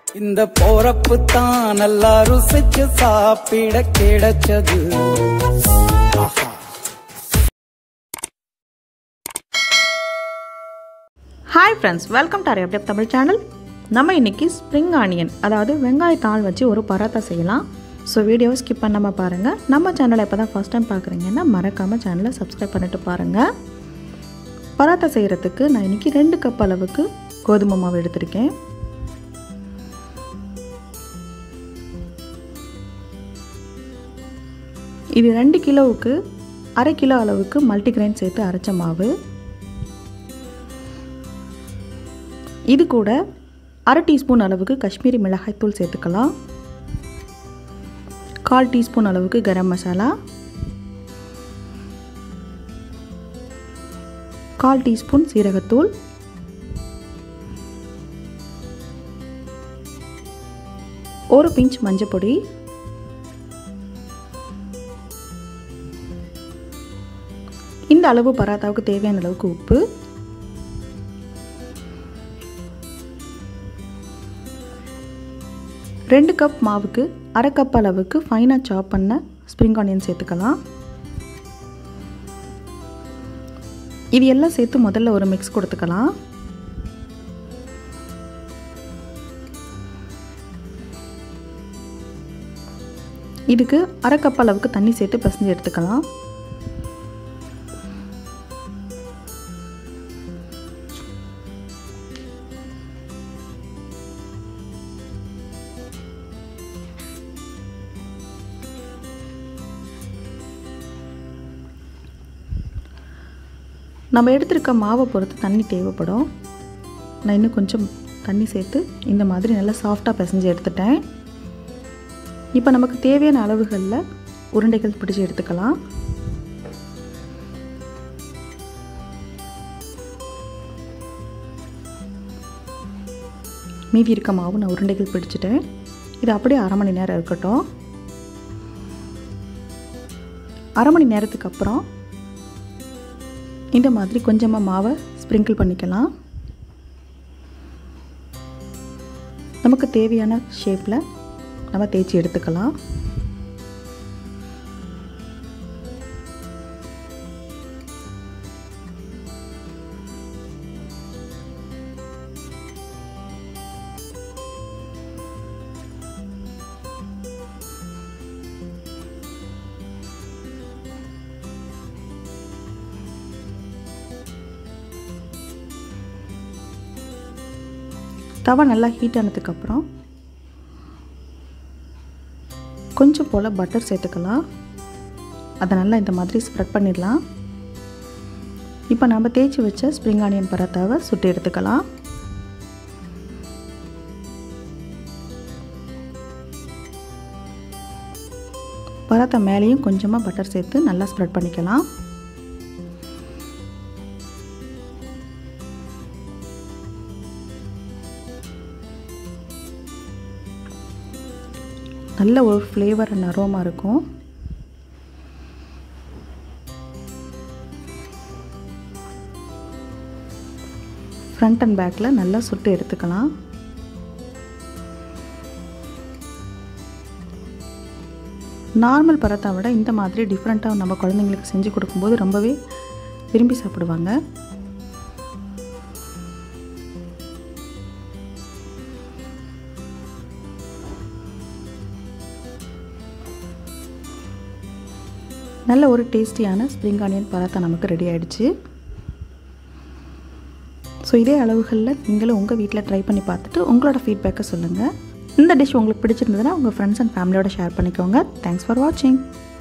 இந்த போறப்பு தான் நல்லா ருசிச்சு சாப்பிட கிடைச்சது ஆஹா ஹாய் ஃப்ரெண்ட்ஸ் வெல்கம் டு அரேபியப் தமிழ் சேனல் நம்ம இன்னைக்கு ஸ்ப்ரிங் ஆனியன் அதாவது வெங்காயத்தாள் வச்சு ஒரு பராத்தா செய்யலாம் ஸோ வீடியோவை ஸ்கிப் பண்ணாமல் பாருங்கள் நம்ம சேனலை இப்போ தான் ஃபஸ்ட் டைம் பார்க்குறீங்கன்னா மறக்காமல் சேனலை சப்ஸ்கிரைப் பண்ணிட்டு பாருங்கள் பராத்தா செய்கிறதுக்கு நான் இன்றைக்கி ரெண்டு கப் அளவுக்கு கோதுமை மாவு எடுத்திருக்கேன் இது ரெண்டு கிலோவுக்கு அரை கிலோ அளவுக்கு மல்டிகிரெயின் சேர்த்து அரைச்ச மாவு இது கூட அரை டீஸ்பூன் அளவுக்கு காஷ்மீரி மிளகாய்த்தூள் சேர்த்துக்கலாம் கால் டீஸ்பூன் அளவுக்கு கரம் மசாலா கால் டீஸ்பூன் சீரகத்தூள் ஒரு பிஞ்ச் மஞ்சள் பொடி இந்த அளவு பராத்தாவுக்கு தேவையான அளவுக்கு உப்பு ரெண்டு கப் மாவுக்கு அரை கப் அளவுக்கு ஃபைனாக சாப் பண்ண ஸ்ப்ரிங் ஆனியன் சேர்த்துக்கலாம் இது எல்லாம் சேர்த்து முதல்ல ஒரு மிக்ஸ் கொடுத்துக்கலாம் இதுக்கு அரை கப் அளவுக்கு தண்ணி சேர்த்து பிசைஞ்சு எடுத்துக்கலாம் நம்ம எடுத்திருக்க மாவை பொறுத்து தண்ணி தேவைப்படும் நான் இன்னும் கொஞ்சம் தண்ணி சேர்த்து இந்த மாதிரி நல்லா சாஃப்டாக பிசைஞ்சு எடுத்துட்டேன் இப்போ நமக்கு தேவையான அளவுகளில் உருண்டைகள் பிடிச்சி எடுத்துக்கலாம் மீதி இருக்க மாவு நான் உருண்டைகள் பிடிச்சிட்டேன் இது அப்படியே அரை மணி நேரம் இருக்கட்டும் அரை மணி நேரத்துக்கு அப்புறம் இந்த மாதிரி கொஞ்சமாக மாவை ஸ்ப்ரிங்கிள் பண்ணிக்கலாம் நமக்கு தேவையான ஷேப்பில் நம்ம தேய்ச்சி எடுத்துக்கலாம் தவா நல்லா ஹீட் ஆனதுக்கப்புறம் கொஞ்சம் போல் பட்டர் சேர்த்துக்கலாம் அதை நல்லா இந்த மாதிரி ஸ்ப்ரெட் பண்ணிடலாம் இப்போ நம்ம தேய்ச்சி வச்ச ஸ்ப்ரிங் ஆனியன் பராத்தாவை சுட்டு எடுத்துக்கலாம் பராத்தா மேலேயும் கொஞ்சமாக பட்டர் சேர்த்து நல்லா ஸ்ப்ரெட் பண்ணிக்கலாம் நல்ல ஒரு ஃப்ளேவர் அண்ட் அரோமா இருக்கும் ஃப்ரண்ட் அண்ட் பேக்கில் நல்லா சுட்டு எடுத்துக்கலாம் நார்மல் பரத்தை விட இந்த மாதிரி டிஃப்ரெண்ட்டாக நம்ம குழந்தைங்களுக்கு செஞ்சு கொடுக்கும்போது ரொம்பவே விரும்பி சாப்பிடுவாங்க நல்ல ஒரு டேஸ்டியான ஸ்ப்ரிங் ஆனியன் பராத்தா நமக்கு ரெடி ஆகிடுச்சு ஸோ இதே அளவுகளில் நீங்களும் உங்கள் வீட்டில் ட்ரை பண்ணி பார்த்துட்டு உங்களோட ஃபீட்பேக்கை சொல்லுங்கள் இந்த டிஷ் உங்களுக்கு பிடிச்சிருந்ததுன்னா உங்கள் ஃப்ரெண்ட்ஸ் அண்ட் ஃபேமிலியோட ஷேர் பண்ணிக்கோங்க தேங்க்ஸ் ஃபார் வாட்சிங்